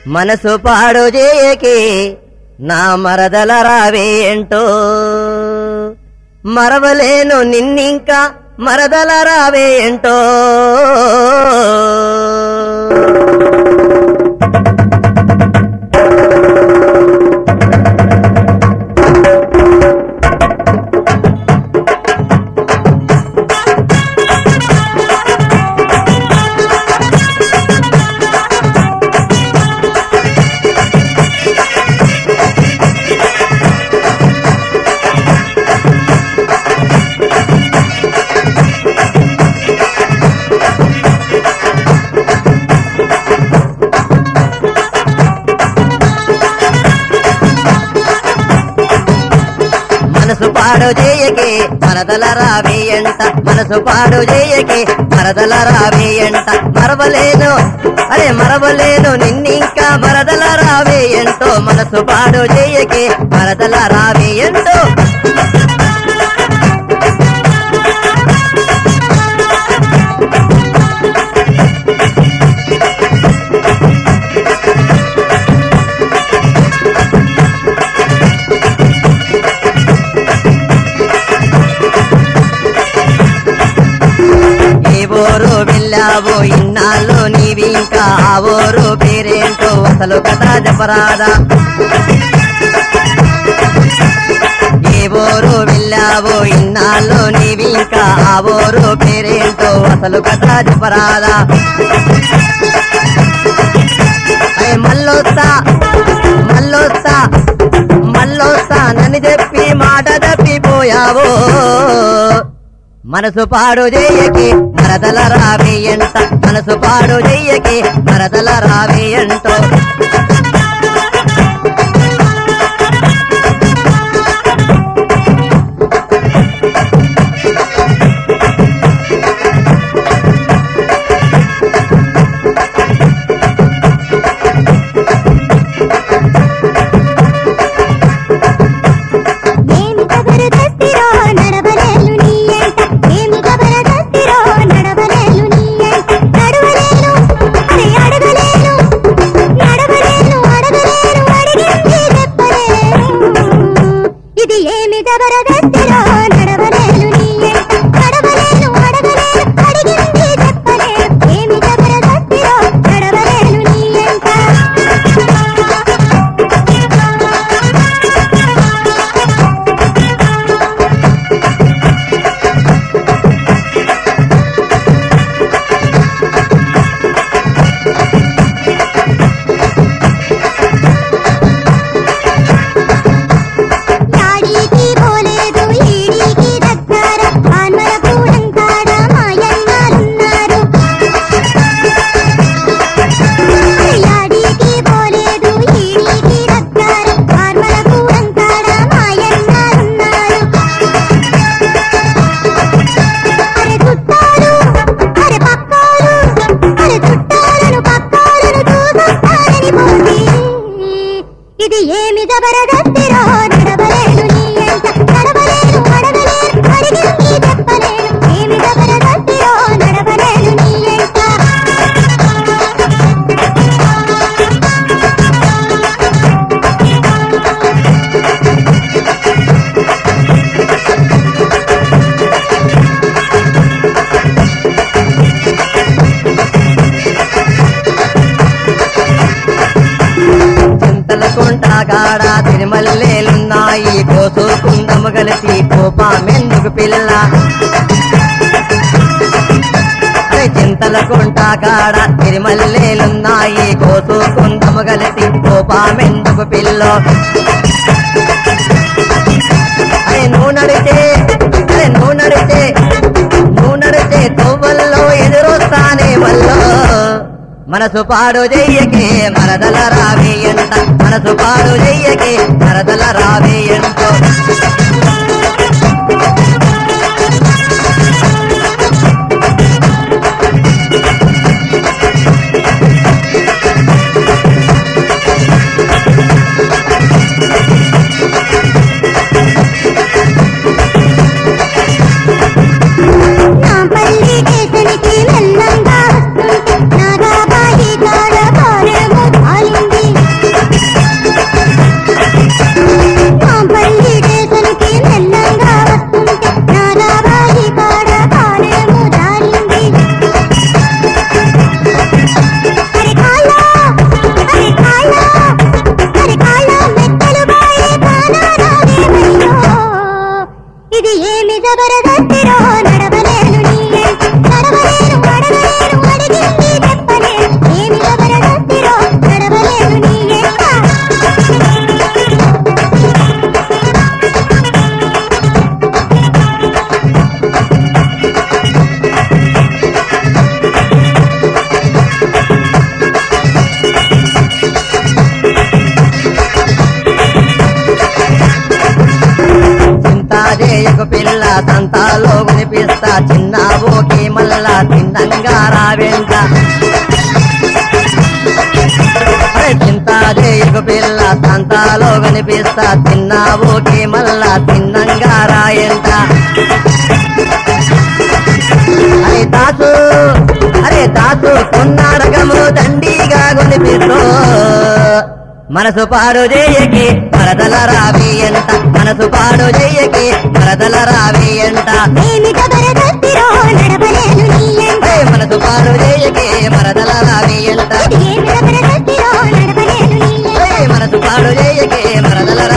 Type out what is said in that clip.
మనసు పాడు చేయకి నా మరదల రావేంటో మరవలేను నిన్నింకా మరదల రావేంటో మనసు పాడు చేయకి మరదల రావేయంట మనసు పాడు చేయకి మరదల రావేయంట మరవలేను అరే మరవలేను నిన్నింకా మరదల రావేయంటో మనసు పాడు చేయకి మరదల రావేయంటో ఏ ఊరు వెళ్ళావో ఇన్నాళ్ళు నీవి ఇంకా ఆ ఊరు పేరేంటో అసలు కథ చెప్పరాదా ఏ ఊరు వెళ్ళావో ఇన్నాళ్ళు నీవి ఇంకా ఆ ఊరు పేరేంటో అసలు కథ చెప్పరాదా అయ్ మల్లొస్తా మల్లొస్తా మల్లొస్తా నన్ను చెప్పి మాట తప్పిపోయావో మనసు పాడు చెయ్యకి మరదల రావేయంట మనసు పాడు చెయ్యకి మరదల రావేయంటో ఏమి జబరదస్తిరో నడవలేను నీ ఎంట ఏమి జబరదస్తిరో నడవలేను నీ ఎంట నడవలేను అరే అడగలేను నడవలేను అడగలేను అడిగింది చెప్పలేను ఇది ఏమి జబరదస్తిరో నడవలేను నీ ఎంట నడవలేను అడగలేను అడిగింది చెప్పలేను ఏమి జబరదస్తిరో నడవలేను నీ ఎంట యాడికి పోలేదు ఈడికి దగ్గర ఆన్మల కూడంకాడ మాయన్నారున్నారు యాడికి పోలేదు ఈడికి దగ్గర ఆన్మల కూడంకాడ మాయన్నారున్నారు అరే చుట్టాలు అరే పక్కాలు అరే చుట్టాలను పక్కాలను చూసొస్తానని పోతే ఇది ఏమి జబరదస్తిరో నడవలేను నీ ఎంట నడవలేను అడగలేను అడిగింది చెప్పలేను ఏమి జబరదస్తిరో నడవలేను నీ ఎంట చింతల కుంట కాడ తిరుమల్లేలున్నాయి కోసుకుందము కలిసి కోపామెందుకు పిల్ల అరే చింతల కుంట కాడ తిరుమల్లేలున్నాయి కోసుకుందము కలిసి కోపామెందుకు పిల్ల అరే నువ్వు నడితే అరే నువ్వు నడితే నువ్వు నడితే తోవల్లో ఎదురొస్తానే వల్లో మనసు పాడు చెయ్యకే మరదల రావేయంట మనసు పాడు చెయ్యకే మరదల రావేయంటో నా పల్లి దేశానికి మెల్లంగా వస్తుంటే నాగాబాయి కాడ కారేమో కాలింది సంతాలో వినిపిస్తా చిన్న ఓకే మళ్ళా తిన్నంగా రావెంట అరే చింతాదే ఇక పిల్ల సంతాలో వినిపిస్తా చిన్న ఓకే మళ్ళా తిన్నంగా రాయంట అరే తాసు అరే తాసు కొన్నాడగము దండిగా కొనిపిస్తూ మనసు పాడు చేయకి మరదల రావి ఎంత మనసు పాడు చేయకి మరదల రావి ఎంత ఏమిట బరదత్తిరో నడవలేను నీ ఎంట ఏ మనసు పాడు చేయకి మరదల రావి ఎంత ఏమిట బరదత్తిరో నడవలేను నీ ఎంట ఏ మనసు పాడు చేయకి మరదల